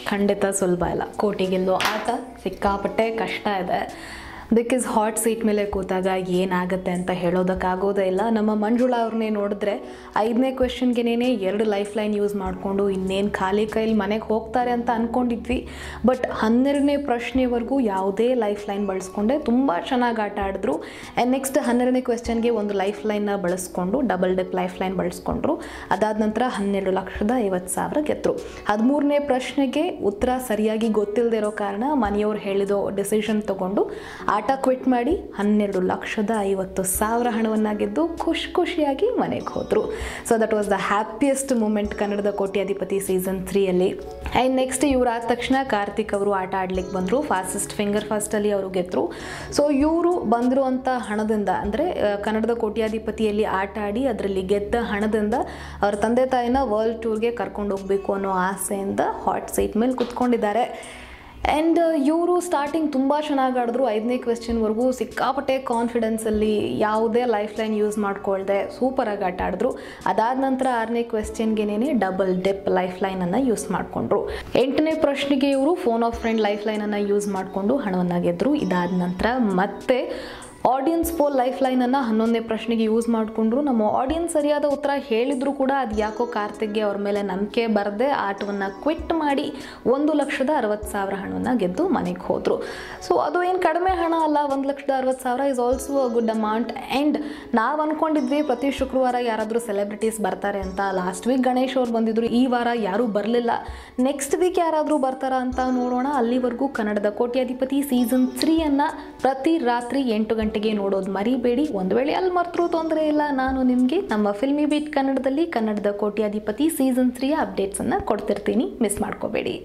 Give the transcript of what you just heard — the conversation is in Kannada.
ಖಂಡಿತ ಸುಲಭ ಇಲ್ಲ ಕೋಟಿ ಗೆಲ್ಲೋ ಆಟ ಸಿಕ್ಕಾಪಟ್ಟೆ ಕಷ್ಟ ಇದೆ ಬಿಕಾಸ್ ಹಾಟ್ ಸೀಟ್ ಮೇಲೆ ಕೂತಾಗ ಏನಾಗುತ್ತೆ ಅಂತ ಹೇಳೋದಕ್ಕಾಗೋದೇ ಇಲ್ಲ ನಮ್ಮ ಮಂಜುಳಾ ಅವ್ರನ್ನೇ ನೋಡಿದ್ರೆ ಐದನೇ ಕ್ವೆಶನ್ಗೆನೇ ಎರಡು ಲೈಫ್ ಲೈನ್ ಯೂಸ್ ಮಾಡಿಕೊಂಡು ಇನ್ನೇನು ಖಾಲಿ ಕೈಲಿ ಮನೆಗೆ ಹೋಗ್ತಾರೆ ಅಂತ ಅಂದ್ಕೊಂಡಿದ್ವಿ ಬಟ್ ಹನ್ನೆರಡನೇ ಪ್ರಶ್ನೆವರೆಗೂ ಯಾವುದೇ ಲೈಫ್ ಲೈನ್ ಬಳಸ್ಕೊಂಡೆ ತುಂಬ ಚೆನ್ನಾಗಿ ಆಟ ಆಡಿದ್ರು ಆ್ಯಂಡ್ ನೆಕ್ಸ್ಟ್ ಹನ್ನೆರಡನೇ ಕ್ವೆಶನ್ಗೆ ಒಂದು ಲೈಫ್ ಲೈನ್ನ ಬಳಸ್ಕೊಂಡು ಡಬಲ್ ಡೆಪ್ ಲೈಫ್ ಲೈನ್ ಬಳಸ್ಕೊಂಡ್ರು ಅದಾದ ನಂತರ ಹನ್ನೆರಡು ಲಕ್ಷದ ಐವತ್ತು ಸಾವಿರ ಗೆದ್ರು ಹದಿಮೂರನೇ ಪ್ರಶ್ನೆಗೆ ಉತ್ತರ ಸರಿಯಾಗಿ ಗೊತ್ತಿಲ್ಲದೆ ಇರೋ ಕಾರಣ ಮನೆಯವ್ರು ಹೇಳಿದೋ ಡಿಸಿಷನ್ ತಗೊಂಡು ಆಟ ಕ್ವಿಟ್ ಮಾಡಿ ಹನ್ನೆರಡು ಲಕ್ಷದ ಐವತ್ತು ಸಾವಿರ ಹಣವನ್ನು ಗೆದ್ದು ಖುಷಿ ಖುಷಿಯಾಗಿ ಮನೆಗೆ ಹೋದರು so that was the happiest moment ಕನ್ನಡದ ಕೋಟ್ಯಾಧಿಪತಿ ಸೀಸನ್ ತ್ರೀಯಲ್ಲಿ ಆ್ಯಂಡ್ ನೆಕ್ಸ್ಟ್ ಇವ್ರು ಆದ ತಕ್ಷಣ ಕಾರ್ತಿಕ್ ಅವರು ಆಟ ಆಡ್ಲಿಕ್ಕೆ ಬಂದರು ಫಾಸ್ಟೆಸ್ಟ್ ಫಿಂಗರ್ ಫಾಸ್ಟಲ್ಲಿ ಅವರು ಗೆದ್ದರು ಸೊ ಇವರು ಬಂದಿರುವಂಥ ಹಣದಿಂದ ಅಂದರೆ ಕನ್ನಡದ ಕೋಟ್ಯಾಧಿಪತಿಯಲ್ಲಿ ಆಟ ಆಡಿ ಅದರಲ್ಲಿ ಗೆದ್ದ ಹಣದಿಂದ ಅವ್ರ ತಂದೆ ತಾಯಿನ ವರ್ಲ್ಡ್ ಟೂರ್ಗೆ ಕರ್ಕೊಂಡು ಹೋಗಬೇಕು ಅನ್ನೋ ಆಸೆಯಿಂದ ಹಾಟ್ ಸೀಟ್ ಮೇಲೆ ಕುತ್ಕೊಂಡಿದ್ದಾರೆ ಆ್ಯಂಡ್ ಇವರು ಸ್ಟಾರ್ಟಿಂಗ್ ತುಂಬ ಚೆನ್ನಾಗಿ ಆಡಿದ್ರು ಐದನೇ ಕ್ವೆಶ್ಚನ್ವರೆಗೂ ಸಿಕ್ಕಾಪಟ್ಟೆ ಕಾನ್ಫಿಡೆನ್ಸಲ್ಲಿ ಯಾವುದೇ ಲೈಫ್ ಲೈನ್ ಯೂಸ್ ಮಾಡ್ಕೊಳ್ದೆ ಸೂಪರಾಗಿ ಆಟ ಆಡಿದ್ರು ಅದಾದ ನಂತರ ಆರನೇ ಕ್ವೆಶ್ಚನ್ಗೆನೇ ಡಬಲ್ ಡೆಪ್ ಲೈಫ್ ಲೈನನ್ನು ಯೂಸ್ ಮಾಡಿಕೊಂಡ್ರು ಎಂಟನೇ ಪ್ರಶ್ನೆಗೆ ಇವರು ಫೋನ್ ಆಫ್ ಫ್ರೆಂಡ್ ಲೈಫ್ ಲೈನನ್ನು ಯೂಸ್ ಮಾಡಿಕೊಂಡು ಹಣವನ್ನು ಗೆದ್ದರು ಇದಾದ ನಂತರ ಮತ್ತೆ ಆಡಿಯನ್ಸ್ ಪೋಲ್ ಲೈಫ್ ಲೈನನ್ನು ಹನ್ನೊಂದನೇ ಪ್ರಶ್ನೆಗೆ ಯೂಸ್ ಮಾಡಿಕೊಂಡ್ರು ನಮ್ಮ ಆಡಿಯನ್ಸ್ ಸರಿಯಾದ ಉತ್ತರ ಹೇಳಿದ್ರು ಕೂಡ ಅದು ಯಾಕೋ ಕಾರ್ತಿಕ್ಗೆ ಅವ್ರ ಮೇಲೆ ನಂಬಿಕೆ ಬರದೆ ಆಟವನ್ನು ಕ್ವಿಟ್ ಮಾಡಿ ಒಂದು ಲಕ್ಷದ ಅರವತ್ತು ಸಾವಿರ ಹಣವನ್ನು ಗೆದ್ದು ಮನೆಗೆ ಹೋದರು ಸೊ ಅದು ಏನು ಕಡಿಮೆ ಹಣ ಅಲ್ಲ ಒಂದು ಲಕ್ಷದ ಅರವತ್ತು ಸಾವಿರ is also a good amount and ನಾವು ಅಂದ್ಕೊಂಡಿದ್ವಿ ಪ್ರತಿ ಶುಕ್ರವಾರ ಯಾರಾದರೂ ಸೆಲೆಬ್ರಿಟೀಸ್ ಬರ್ತಾರೆ ಅಂತ ಲಾಸ್ಟ್ ವೀಕ್ ಗಣೇಶ್ ಅವ್ರು ಬಂದಿದ್ರು ಈ ವಾರ ಯಾರೂ ಬರಲಿಲ್ಲ ನೆಕ್ಸ್ಟ್ ವೀಕ್ ಯಾರಾದರೂ ಬರ್ತಾರಾ ಅಂತ ನೋಡೋಣ ಅಲ್ಲಿವರೆಗೂ ಕನ್ನಡದ ಕೋಟ್ಯಾಧಿಪತಿ ಸೀಸನ್ ತ್ರೀಯನ್ನು ಪ್ರತಿ ರಾತ್ರಿ ಎಂಟು ಗಂಟೆಗೆ ನೋಡೋದು ಮರಿಬೇಡಿ ಒಂದು ವೇಳೆ ಅಲ್ಲಿ ಮರ್ತರೂ ತೊಂದರೆ ಇಲ್ಲ ನಾನು ನಿಮಗೆ ನಮ್ಮ ಫಿಲ್ಮಿ ಬೀಟ್ ಕನ್ನಡದಲ್ಲಿ ಕನ್ನಡದ ಕೋಟ್ಯಾಧಿಪತಿ ಸೀಸನ್ ತ್ರೀಯ ಅಪ್ಡೇಟ್ಸನ್ನು ಕೊಡ್ತಿರ್ತೀನಿ ಮಿಸ್ ಮಾಡ್ಕೋಬೇಡಿ